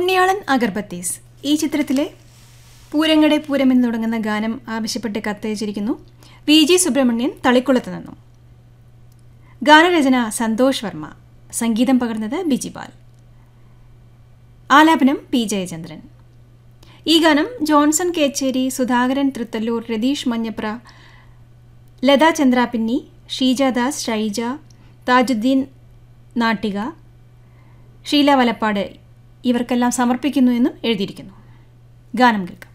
പുണ്യാളൻ അഗർബത്തീസ് ഈ ചിത്രത്തിലെ പൂരങ്ങടെ പൂരം എന്ന് തുടങ്ങുന്ന ഗാനം ആവശ്യപ്പെട്ട് കത്തയച്ചിരിക്കുന്നു വി ജി സുബ്രഹ്മണ്യൻ തളിക്കുളത്ത് നിന്നും ഗാനരചന സന്തോഷ് വർമ്മ സംഗീതം പകർന്നത് ബിജിപാൽ ആലാപനം പി ജയചന്ദ്രൻ ഈ ഗാനം ജോൺസൺ കേച്ചേരി സുധാകരൻ തൃത്തല്ലൂർ രതീഷ് മഞ്ഞപ്ര ലത ചന്ദ്രാപിന്നി ഷീജദാസ് ഷൈജ താജുദ്ദീൻ നാട്ടിക ഷീല വലപ്പാട് ഇവർക്കെല്ലാം സമർപ്പിക്കുന്നു എന്നും എഴുതിയിരിക്കുന്നു ഗാനം കേൾക്കാം